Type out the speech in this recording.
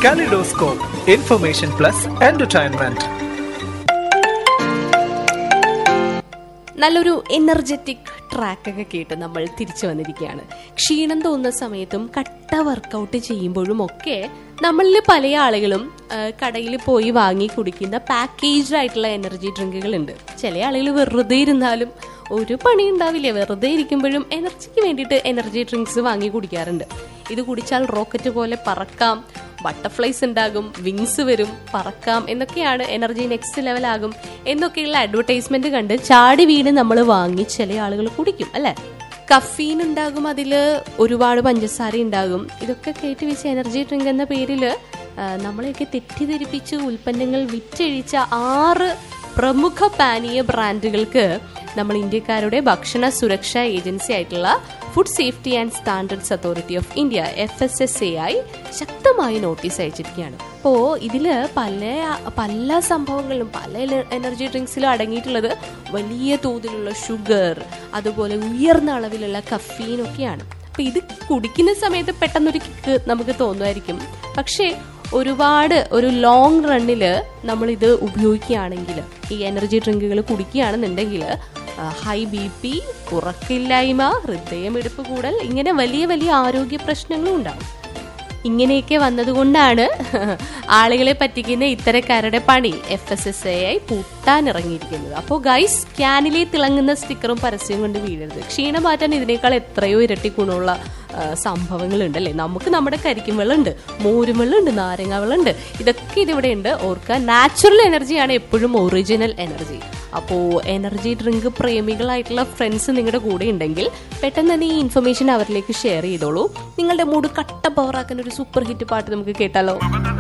Kaleidoscope, information plus entertainment. നല്ലൊരു energetic ട്രാക്കൊക്കെ കേട്ട് നമ്മൾ തിരിച്ചു വന്നിരിക്കുകയാണ് ക്ഷീണം തോന്നുന്ന സമയത്തും കട്ട വർക്കൗട്ട് ചെയ്യുമ്പോഴും ഒക്കെ നമ്മളിൽ പല ആളുകളും കടയിൽ പോയി വാങ്ങി കുടിക്കുന്ന പാക്കേജ്ഡ് ആയിട്ടുള്ള എനർജി ഡ്രിങ്കുകൾ ഉണ്ട് ചില ആളുകൾ വെറുതെ ഇരുന്നാലും ഒരു പണി ഉണ്ടാവില്ല വെറുതെ ഇരിക്കുമ്പോഴും എനർജിക്ക് വേണ്ടിയിട്ട് എനർജി ഡ്രിങ്ക്സ് വാങ്ങി കുടിക്കാറുണ്ട് ഇത് കുടിച്ചാൽ റോക്കറ്റ് പോലെ പറക്കാം ബട്ടർഫ്ലൈസ് ഉണ്ടാകും വിങ്സ് വരും പറക്കാം എന്നൊക്കെയാണ് എനർജി നെക്സ്റ്റ് ലെവൽ ആകും എന്നൊക്കെയുള്ള അഡ്വർടൈസ്മെന്റ് കണ്ട് ചാടി വീണ് നമ്മൾ വാങ്ങി ചില ആളുകൾ കുടിക്കും അല്ലെ കഫീൻ ഉണ്ടാകും അതിൽ ഒരുപാട് പഞ്ചസാര ഉണ്ടാകും ഇതൊക്കെ കയറ്റി വെച്ച എനർജി ഡ്രിങ്ക് എന്ന പേരിൽ നമ്മളെയൊക്കെ തെറ്റിദ്ധരിപ്പിച്ച് ഉൽപ്പന്നങ്ങൾ വിറ്റഴിച്ച ആറ് പ്രമുഖ പാനീയ ബ്രാൻഡുകൾക്ക് നമ്മൾ ഇന്ത്യക്കാരുടെ ഭക്ഷണ സുരക്ഷാ ഏജൻസി ആയിട്ടുള്ള food safety and standards authority of India F S S A ആയി ശക്തമായി നോട്ടീസ് അയച്ചിരിക്കുകയാണ് അപ്പോൾ ഇതിൽ പല പല സംഭവങ്ങളിലും പല എനർജി ഡ്രിങ്ക്സിലും അടങ്ങിയിട്ടുള്ളത് വലിയ തോതിലുള്ള ഷുഗർ അതുപോലെ ഉയർന്ന അളവിലുള്ള കഫീൻ ഒക്കെയാണ് അപ്പൊ ഇത് കുടിക്കുന്ന സമയത്ത് പെട്ടെന്നൊരു കിക്ക് നമുക്ക് തോന്നുമായിരിക്കും പക്ഷേ ഒരുപാട് ഒരു ലോങ് റണ്ണിൽ നമ്മൾ ഇത് ഉപയോഗിക്കുകയാണെങ്കിൽ ഈ എനർജി ഡ്രിങ്കുകൾ കുടിക്കുകയാണെന്നുണ്ടെങ്കിൽ ഹൈ ബി പി ഉറക്കില്ലായ്മ ഹൃദയമിടിപ്പ് കൂടൽ ഇങ്ങനെ വലിയ വലിയ ആരോഗ്യ പ്രശ്നങ്ങളും ഉണ്ടാവും ഇങ്ങനെയൊക്കെ വന്നതുകൊണ്ടാണ് ആളുകളെ പറ്റിക്കുന്ന ഇത്തരക്കാരുടെ പണി എഫ് എസ് എസ് എ ആയി പൂട്ടാൻ ഇറങ്ങിയിരിക്കുന്നത് അപ്പോൾ ഗൈസ് ക്യാനിലെ തിളങ്ങുന്ന സ്റ്റിക്കറും പരസ്യവും കൊണ്ട് വീഴരുത് ക്ഷീണം മാറ്റാൻ ഇതിനേക്കാൾ എത്രയോ ഇരട്ടി ഗുണമുള്ള സംഭവങ്ങളുണ്ട് അല്ലേ നമുക്ക് നമ്മുടെ കരിക്കും വെള്ളമുണ്ട് മോരും വെള്ളമുണ്ട് നാരങ്ങ വെള്ളമുണ്ട് ഇതൊക്കെ ഇതിവിടെ ഉണ്ട് ഓർക്കുക നാച്ചുറൽ എനർജിയാണ് എപ്പോഴും ഒറിജിനൽ എനർജി അപ്പോൾ എനർജി ഡ്രിങ്ക് പ്രേമികളായിട്ടുള്ള ഫ്രണ്ട്സ് നിങ്ങളുടെ കൂടെ ഉണ്ടെങ്കിൽ പെട്ടെന്ന് തന്നെ ഈ ഇൻഫർമേഷൻ അവരിലേക്ക് ഷെയർ ചെയ്തോളൂ നിങ്ങളുടെ മൂഡ് കട്ട പവറാക്കാൻ ഒരു സൂപ്പർ ഹിറ്റ് പാട്ട് നമുക്ക് കേട്ടാലോ